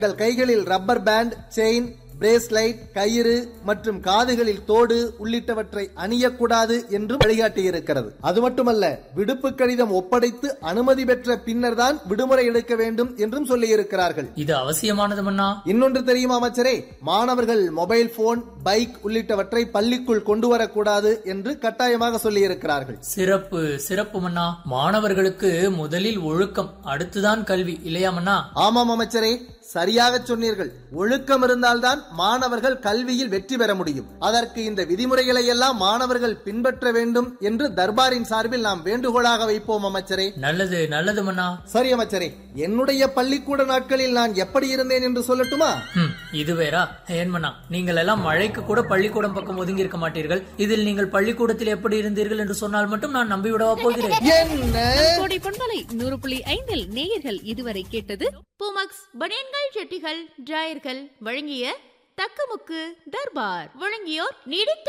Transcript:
உங்கள் கைகளில் rubber band chain bracelet கயிறு மற்றும் காதுகளில் தோடு உள்ளிட்டவற்றை அணியக்கூடாது என்றும் வழிகாட்டியிருக்கிறது அது மட்டுமல்ல விடுப்பு கடிதம் ஒப்படைத்து அனுமதி பெற்ற பின்னர் தான் விடுமுறை எடுக்க வேண்டும் என்றும் சொல்லியிருக்கிறார்கள் இது அவசியமானது மன்னா இன்னொன்று தெரியுமா அமைச்சரே மாணவர்கள் மொபைல் போன் பைக் உள்ளிட்டவற்றை பள்ளிக்குள் கொண்டு வரக்கூடாது என்று கட்டாயமாக சொல்லியிருக்கிறார்கள் சிறப்பு சிறப்பு மன்னா மாணவர்களுக்கு முதலில் ஒழுக்கம் அடுத்துதான் கல்வி இல்லையா மன்னா ஆமாம் அமைச்சரே சரியாக சொன்னீர்கள் ஒழுக்கம் இருந்தால்தான் மாணவர்கள் கல்வியில் வெற்றி பெற முடியும் அதற்கு இந்த விதிமுறைகளை எல்லாம் மாணவர்கள் பின்பற்ற வேண்டும் என்று தர்பாரின் சார்பில் நாம் வேண்டுகோளாக வைப்போம் அமைச்சரே நல்லது நல்லது மன்னா சரி அமைச்சரே என்னுடைய பள்ளிக்கூட நாட்களில் நான் எப்படி இருந்தேன் என்று சொல்லட்டுமா ம், இது வேறா ஏன் மன்னா நீங்கள் எல்லாம் மழைக்கு கூட பள்ளிக்கூடம் பக்கம் ஒதுங்கி இருக்க மாட்டீர்கள் இதில் நீங்கள் பள்ளிக்கூடத்தில் எப்படி இருந்தீர்கள் என்று சொன்னால் மட்டும் நான் நம்பிவிடவா போகிறேன் என்ன கோடை பொன்மலை நூறு புள்ளி ஐந்தில் நேயர்கள் இதுவரை கேட்டது பூமக்ஸ் பனியன்கள் ஜெட்டிகள் டிராயர்கள் வழங்கிய தக்கமுக்கு தர்பார் வழங்கியோர் நீடித்த